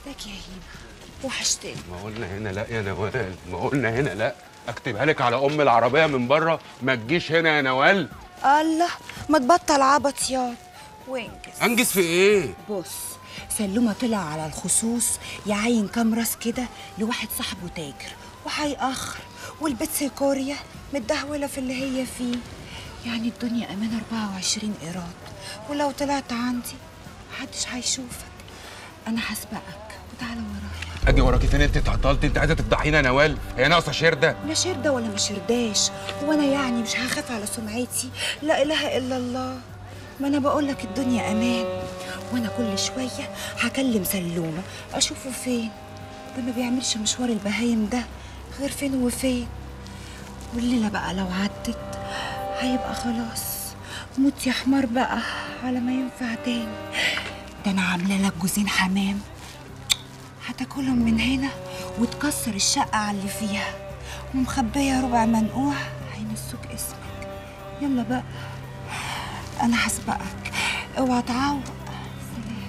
ازيك يا هيما وحشتني ما قلنا هنا لا يا نوال ما قلنا هنا لا اكتبها لك على ام العربيه من بره ما تجيش هنا يا نوال الله ما تبطل عبط ياض وانجز انجز في ايه بص سلومة طلع على الخصوص يعين كام راس كده لواحد صاحبه تاجر وهيأخر والبت سيكوريا متدهولة في اللي هي فيه يعني الدنيا أمان 24 إيراد ولو طلعت عندي محدش هيشوفك أنا هسبقك وتعالى ورايا اجي وراكي فين انت اتعطلت انت عايزه تفضحينا يا نوال هي ناقصه شرده لا شردة ولا ما شرداش وانا يعني مش هخاف على سمعتي لا اله الا الله ما انا بقول لك الدنيا امان وانا كل شويه هكلم سلومه اشوفه فين ده ما بيعملش مشوار البهايم ده غير فين وفين والليله بقى لو عدت هيبقى خلاص موت يا حمار بقى على ما ينفع تاني ده انا عامله لك جوزين حمام هتاكلهم من هنا وتكسر الشقة على اللي فيها ومخبية ربع منقوع هينسوك اسمك يلا بقى أنا هسبقك اوعى تعوق سلام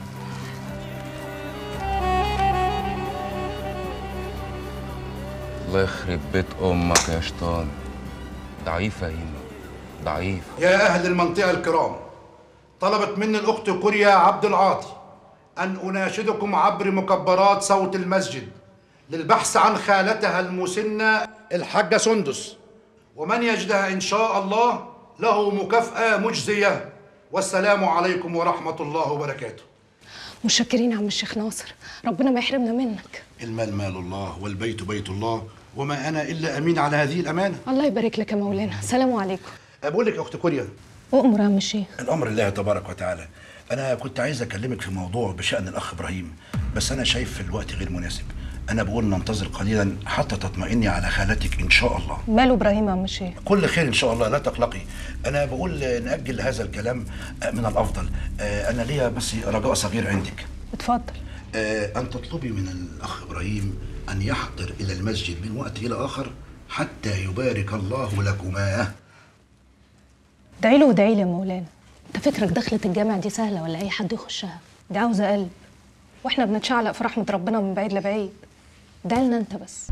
الله يخرب بيت امك يا شيطان ضعيفه هيما ضعيف يا أهل المنطقة الكرام طلبت مني الأخت كوريا عبد العاطي أن أناشدكم عبر مكبرات صوت المسجد للبحث عن خالتها المسنة الحاجة سندس ومن يجدها إن شاء الله له مكافأة مجزية والسلام عليكم ورحمة الله وبركاته متشكرين يا عم الشيخ ناصر ربنا ما يحرمنا منك المال مال الله والبيت بيت الله وما أنا إلا أمين على هذه الأمانة الله يبارك لك يا مولانا سلام عليكم أقول لك يا أخت كوريا أؤمر يا عم الشيخ الامر الله تبارك وتعالى انا كنت عايز اكلمك في موضوع بشان الاخ ابراهيم بس انا شايف الوقت غير مناسب انا بقول ننتظر قليلا حتى تطمئني على خالتك ان شاء الله ماله ابراهيم يا عم الشيخ كل خير ان شاء الله لا تقلقي انا بقول ناجل هذا الكلام من الافضل انا ليا بس رجاء صغير عندك اتفضل ان تطلبي من الاخ ابراهيم ان يحضر الى المسجد من وقت الى اخر حتى يبارك الله لكما ادعي له وادعي لي يا مولانا انت فكرك دخلة الجامع دي سهلة ولا أي حد يخشها دي عاوزة قلب واحنا بنتشعلق في رحمة ربنا من بعيد لبعيد ادعي لنا انت بس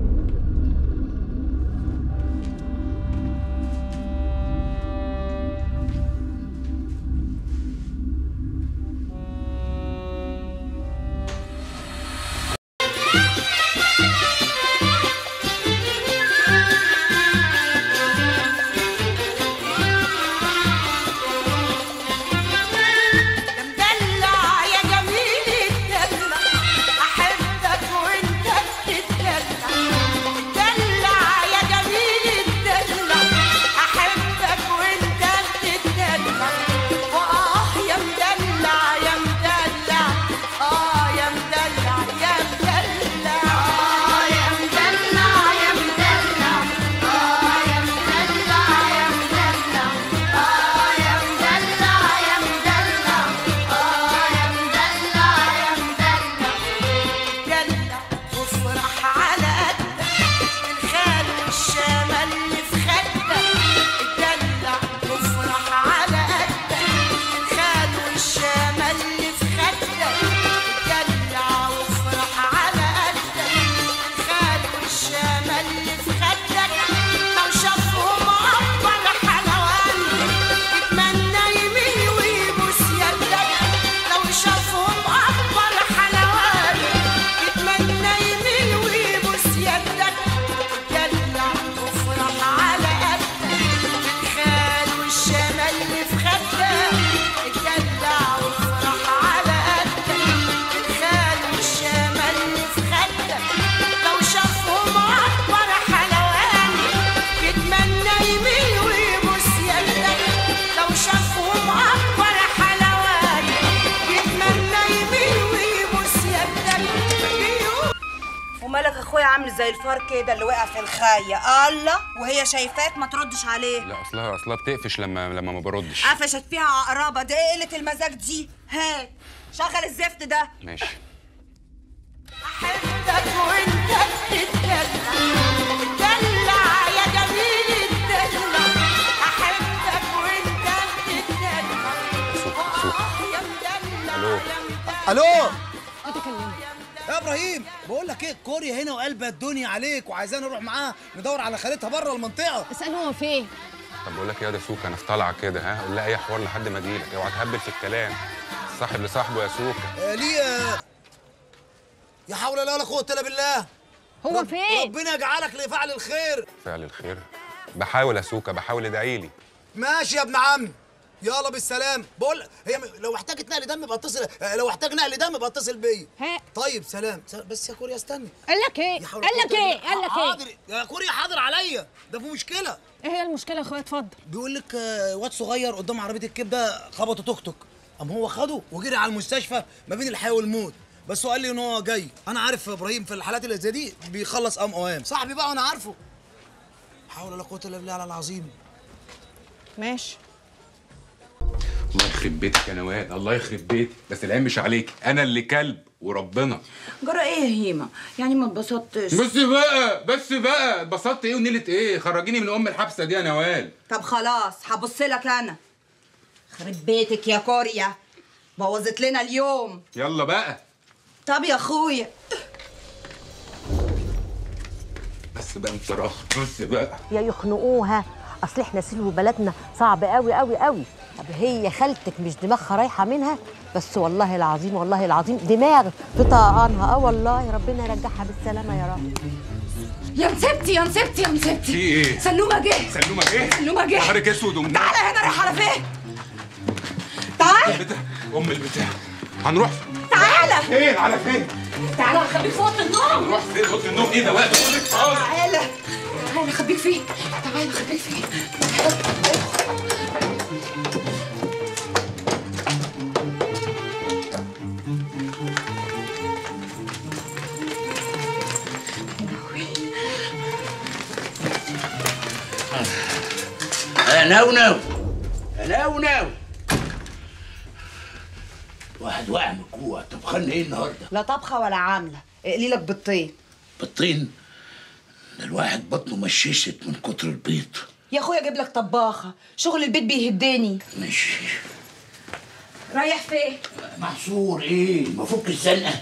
مدلع يا جميل الدلع احبك وانت بتتدلع مدلع يا جميل الدلع احبك وانت بتتدلع واه يا مدلع يا مدلع اه يا مدلع يا مدلع اه يا مدلع يا مدلع اه يا مدلع يا مدلع اه يا مدلع يا مدلع اه يا مدلع يا مدلع دلع وافرح على قدك الخال والشامة اللي في خدك دلع وافرح على قدك الخال والشامة اللي في خدك دلع وافرح على قدك الخال والشامة اللي في خدك لو شافهم عبر حلوان يتمنى يميل ويبوس يدك لو شافهم عبر حلوان يتمنى يميل ويبوس يدك دلع وافرح على قدك الخال والشمال اللي في خدك دلع وافرح على قدك الخال والشمال اللي في خدك لو شافهم عبر حلوان يتمنى يميل ويبوس يدك لو شافهم عبر حلوان يتمنى يميل ويبوس يدك بيقول ومالك اخويا عامل زي الفار كده اللي وقع في الخاية الله وهي شايفاك ما تردش عليه لا اصلها اصلها بتقفش لما لما ما بردش قفشت فيها عقربة دي ايه قلة المزاج دي هات شغل الزفت ده ماشي احبك وانت بتتدلع دلع يا جميل الدلع احبك وانت بتتدلع سوق سوق آه يا مدلع ألو. يا مدلع الو ادي كلمني يا ابراهيم بقول لك ايه كوريا هنا وقلبها الدنيا عليك وعايزانا نروح معاها ندور على خالتها بره المنطقه اساله هو فين طب بقول لك ايه يا ده سوكا انا في طالعه كده ها قول لها اي حوار لحد ما اجيلك اوعى تهبل في الكلام صاحب لصاحبه يا سوكا آه ليه آه، يا حول الله ولا قوه الا بالله هو رب- فين ربنا يجعلك لفعل الخير فعل الخير بحاول يا سوكا بحاول ادعي لي ماشي يا ابن عم يلا بالسلام بقول هي م- لو احتاجت نقل دم يبقى اتصل آه، لو احتاج نقل دم يبقى اتصل بيا ها طيب سلام سلام. بس يا كوريا استني قال لك ايه يا حول قال ولا لك قوة ايه إلا قال بالله. لك ايه حاضر يا كوريا حاضر عليا ده في مشكله ايه هي المشكله يا اخويا اتفضل بيقول لك آه، واد صغير قدام عربيه الكبده خبطه توك توك قام هو خده وجري على المستشفى ما بين الحياه والموت بس هو قال لي ان هو جاي انا عارف ابراهيم في الحالات اللي زي دي بيخلص قام اوام صاحبي بقى وانا عارفه حول ولا قوه الا بالله على العظيم ماشي الله يخرب بيتك يا نوال الله يخرب بيتك بس العين مش عليك انا اللي كلب وربنا جرى ايه يا هيمه يعني ما اتبسطتش بس بقى بس بقى اتبسطت ايه ونيلة ايه خرجيني من ام الحبسه دي يا نوال طب خلاص هبص لك انا خرب بيتك يا كوريا بوظت لنا اليوم يلا بقى طب يا اخويا بس بقى انت راخ بس بقى يا يخنقوها اصل احنا سلو بلدنا صعب قوي قوي قوي طب هي خالتك مش دماغها رايحه منها بس والله العظيم والله العظيم دماغ في طقانها اه والله ربنا يرجعها بالسلامه يا رب يا مسبتي يا مسبتي يا مسبتي في ايه سلومه جه سلومه ايه سلومه جه نهارك اسود ومنور تعالى هنا رايح على فين تعال البتاع ام البتاع هنروح تعالى فين على فين تعالى هخبيك في اوضه النوم هنروح فين اوضه النوم ايه ده وقت تعالى تعالى اخبيك فين تعالى اخبيك فين نونو نونو واحد واقع من الجوع طبخان ايه النهارده؟ لا طبخه ولا عامله اقلي لك بالطين بالطين ده الواحد بطنه مششت من كتر البيض يا اخويا اجيب لك طباخه شغل البيت بيهدني ماشي رايح فين محصور ايه؟ مفك الزنقه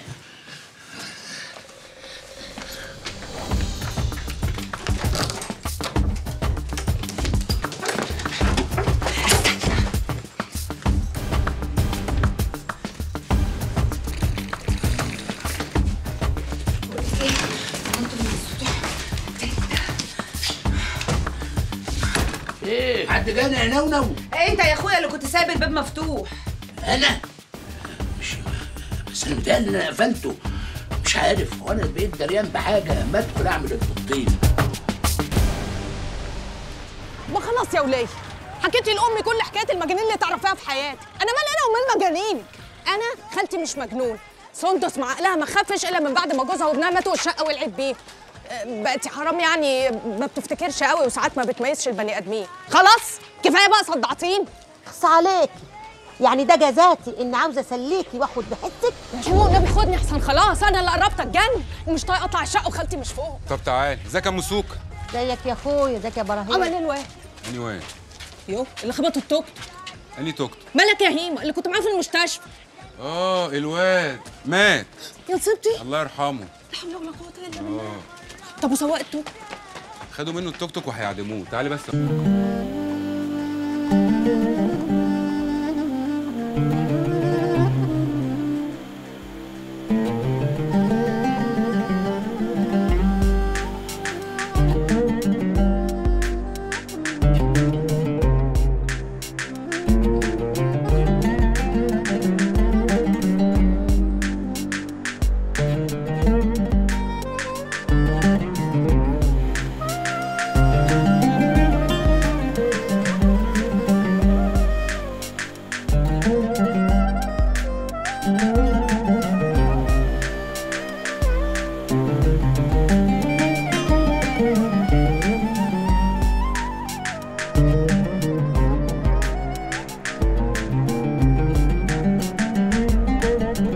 ايه حد جانا يا نونو؟ انت يا اخويا اللي كنت سايب الباب مفتوح انا مش بس انا متهيألي ان انا قفلته مش عارف وانا بقيت دريان بحاجه ما ادخل اعمل البطين ما خلاص يا وليه حكيتي لامي كل حكايه المجانين اللي تعرفيها في حياتك انا مال انا ومال مجانينك انا خالتي مش مجنون سندس مع عقلها ما خفش الا من بعد ما جوزها وابنها ماتوا والشقه ولعت بيه أه، بقتي حرام يعني ما بتفتكرش قوي وساعات ما بتميزش البني ادمين خلاص كفايه بقى صدعتين اخص عليكي يعني ده جزاتي ان عاوزه اسليكي واخد بحسك يا شمو النبي خدني احسن خلاص انا اللي قربت اتجن ومش طايقه اطلع الشقه وخالتي مش فوق طب تعال ازيك يا ام سوكا زيك يا اخويا زيك يا ابراهيم عمل ايه الواد اني وين يو اللي خبط التوك اني توك توك مالك يا هيما اللي كنت معاه في المستشفى اه الواد مات يا نصيبتي الله يرحمه لا حول ولا قوه الا بالله طب وسواق التوك خدوا منه التوك توك وهيعدموه تعالي بس